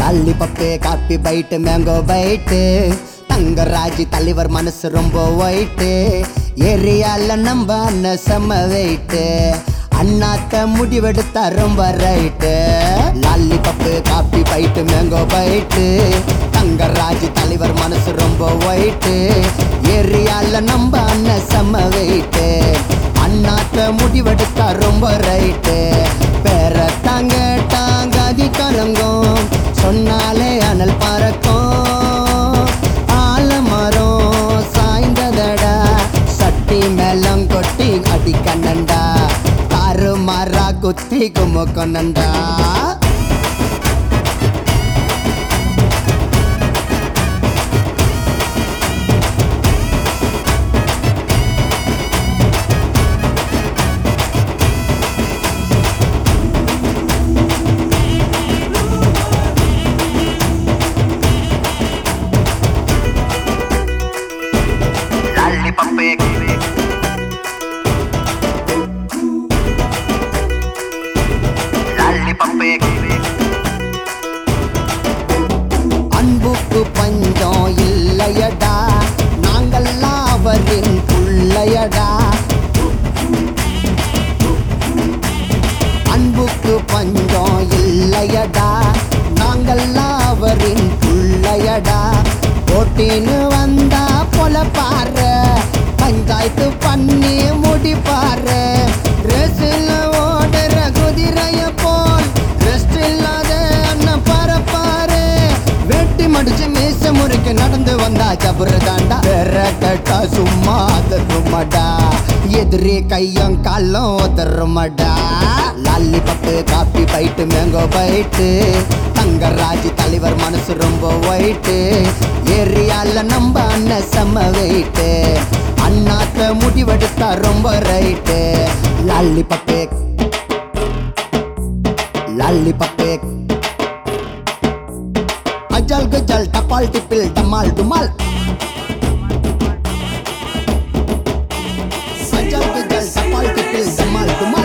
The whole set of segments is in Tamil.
லாலி lollipop coffee bite mango bite தங்கராஜி தலைவர் மனசு ரொம்ப ஒயிட்டு ஏரியால நம்ம அண்ணன் செம்ம வெயிட்டு அண்ணாத்த முடிவெடுத்தா ரொம்ப right lollipop coffee bite mango bite தங்கராஜி தலைவர் மனசு ரொம்ப ஒயிட்டு ஏரியால நம்ம அண்ணன் செம்ம வெயிட்டு அண்ணாத்த முடிவெடுத்தா ரொம்ப ரைட்டு பேர தாங்க தாங்காதி கலங்கும் சொன்னாலே அனல் பறக்கும் ஆலமரம் சாய்ந்ததடா சட்டி மேலம் கொட்டி அடி கண்ணண்டா தாறு மாறா குத்தி குமுக்கொண்டா அன்புக்கு பஞ்சம் இல்லையடா நாங்கள்லாம் அவரின் புள்ளையடா அன்புக்கு பஞ்சம் இல்லையடா நாங்கள்லாம் அவரின் புள்ளையடா போட்டின்னு வந்தா பொல பாரு பஞ்சாயத்து பண்ணி முடிப்பாரு ரேசில் ஓடுற குதிரைய போல் ரெஸ்ட் இல்லாத அண்ணன் பரப்பாரு வெட்டி மடிச்சு மீச முறுக்கு நடந்து வந்தா ஜபுரு தாண்டா வேற கேட்டா சும்மா அதருமடா எதிரி கையும் காலும் உதருமடா lollipop coffee bite mango bite தங்கராஜி தலைவர் மனசு ரொம்ப ஒயிட்டு ஏரியால நம்ம அண்ணன் செம்ம வெயிட்டு அண்ணாத்த முடிவெடுத்தா ரொம்ப ரைட்டு லாலி பப்பு லாலி பப்பு அஜல் கஜல் டபால் டிப்பில் டமால் டுமால் அஜல் கஜல் டபால் டிப்பில் டமால் டுமால்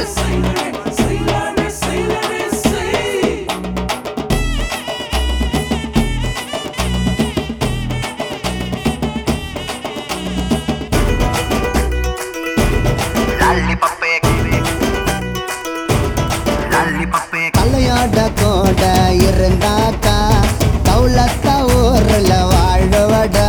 தலையாட கோட இருந்தாக்கா தௌலத்த ஊர்ல வாழ்வடா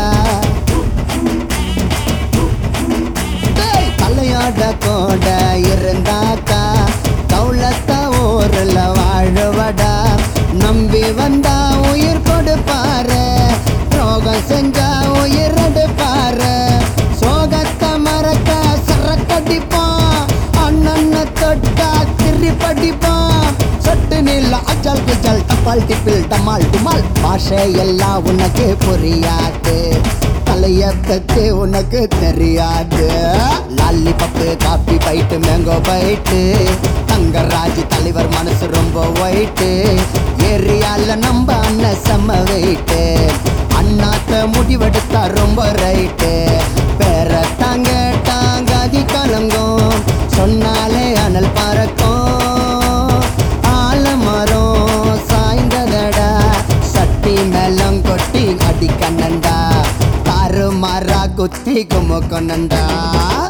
டேய், தலையாட கோட இருந்தாக்கா தௌலத்த ஊர்ல வாழ்வடா நம்பி வந்தா உயிர் கொடுப்பாரு துரோகம் செஞ்சா உயிர் எடுப்பாரு சோகத்தை மறக்க சரக்கடிப்பான் அண்ணன்னு தொட்டா திரி படிப்பான் சொட்டு நீல அச்சல் குச்சல் டப்பால் டிப்பில் டமால் டுமால் பாஷை எல்லாம் உனக்கு புரியாது தலைய தத்து உனக்கு தெரியாது lollipop coffee bite mango bite தங்கராஜி தலைவர் மனசு ரொம்ப ஒயிட்டு ஏரியால நம்ம அண்ணன் செம்ம வெயிட்டு அண்ணாத்த முடிவெடுத்தா ரொம்ப ரைட்டு பேர தாங்க தாங்காதி கலங்கும் சொன்னாலே அனல் பறக்கும் ஆலமரம் சாய்ந்ததடா சட்டி மேலம் கொட்டி அடி கண்ணண்டா தாறு மாறா குத்தி குமுக்கொண்டா